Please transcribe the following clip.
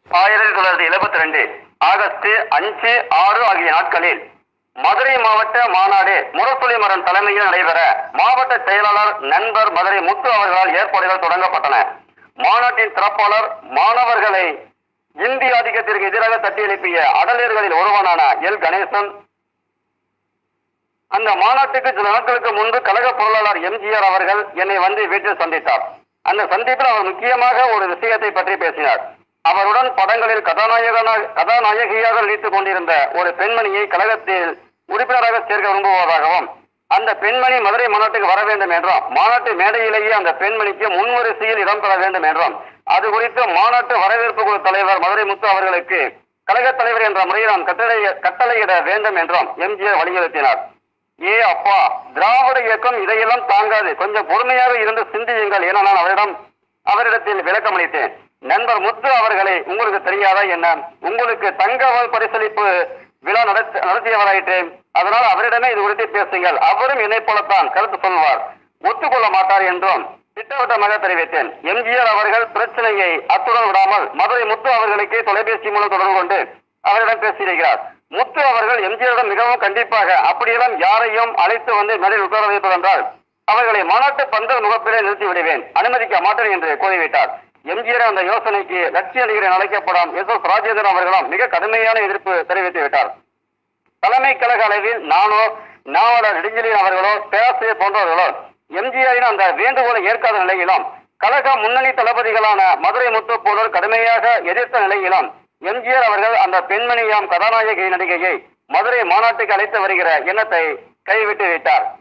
ஆயிரத்தி தொள்ளாயிரத்தி எழுபத்தி ரெண்டு ஆகஸ்ட் அஞ்சு ஆறு ஆகிய நாட்களில் மதுரை மாவட்ட மாநாடு முரசொலிமரன் தலைமையில் நடைபெற மாவட்ட செயலாளர் நண்பர் மதுரை முத்து அவர்களால் ஏற்பாடுகள் தொடங்கப்பட்டன மாநாட்டின் சிறப்பாளர் மாணவர்களை இந்தி ஆதிக்கத்திற்கு எதிராக தட்டி எழுப்பிய அடலியர்களில் ஒருவனான எல் கணேசன் அந்த மாநாட்டுக்கு சில நாட்களுக்கு முன்பு கழக பொருளாளர் எம்ஜிஆர் அவர்கள் என்னை வந்து வீட்டில் சந்தித்தார் அந்த சந்திப்பில் அவர் முக்கியமாக ஒரு விஷயத்தை பற்றி பேசினார் அவருடன் படங்களில் கதாநாயகனாக கதாநாயகியாக நடித்துக் கொண்டிருந்த ஒரு பெண்மணியை கழகத்தில் உறுப்பினராக சேர்க்க விரும்புவதாகவும் அந்த பெண்மணி மதுரை மாநாட்டுக்கு வர வேண்டும் என்றும் மாநாட்டு மேடையிலேயே அந்த பெண்மணிக்கு முன்வரிசையில் இடம்பெற வேண்டும் என்றும் அது குறித்து மாநாட்டு வரவேற்பு குழு தலைவர் மதுரை முத்து அவர்களுக்கு கழக தலைவர் என்ற முறையில் நான் கட்டளை கட்டளையிட வேண்டும் என்றும் எம்ஜிஆர் வலியுறுத்தினார் ஏ அப்பா திராவிட இயக்கம் இதையெல்லாம் தாங்காது கொஞ்சம் பொறுமையாக இருந்து சிந்தியுங்கள் என நான் அவரிடம் அவரிடத்தில் விளக்கம் அளித்தேன் நண்பர் முத்து அவர்களே உங்களுக்கு தெரியாதா என்ன உங்களுக்கு தங்கவால் பரிசளிப்பு விழா நடத்த நடத்தியவராயிற்று அதனால் அவரிடமே இது குறித்து பேசுங்கள் அவரும் என்னை போலத்தான் கருத்து சொல்வார் ஒத்துக்கொள்ள மாட்டார் என்றும் திட்டவட்டமாக தெரிவித்தேன் எம்ஜிஆர் அவர்கள் பிரச்சனையை அத்துடன் விடாமல் மதுரை முத்து அவர்களுக்கு தொலைபேசி மூலம் தொடர்பு கொண்டு அவரிடம் பேசியிருக்கிறார் முத்து அவர்கள் எம்ஜிஆரிடம் மிகவும் கண்டிப்பாக அப்படியெல்லாம் யாரையும் அழைத்து வந்து மேடையில் உட்கார வைப்பதென்றால் அவர்களை மாநாட்டு பந்தல் முகப்பிலே நிறுத்தி விடுவேன் அனுமதிக்க மாட்டேன் என்று கூறிவிட்டார் எம்ஜிஆர் அந்த யோசனைக்கு லட்சிய நடிகர் என அழைக்கப்படும் எஸ் எஸ் ராஜேந்திரன் அவர்களும் மிக கடுமையான எதிர்ப்பு தெரிவித்து விட்டார் தலைமை கழக அளவில் நானோ நாவலர் நெடுஞ்செழியன் அவர்களோ பேராசிரியர் போன்றவர்களோ எம்ஜிஆரின் அந்த வேண்டுகோளை ஏற்காத நிலையிலும் கழக முன்னணி தளபதிகளான மதுரை முத்து போன்றோர் கடுமையாக எதிர்த்த நிலையிலும் எம்ஜிஆர் அவர்கள் அந்த பெண்மணியாம் கதாநாயகி நடிகையை மதுரை மாநாட்டுக்கு அழைத்து வருகிற எண்ணத்தை கைவிட்டு விட்டார்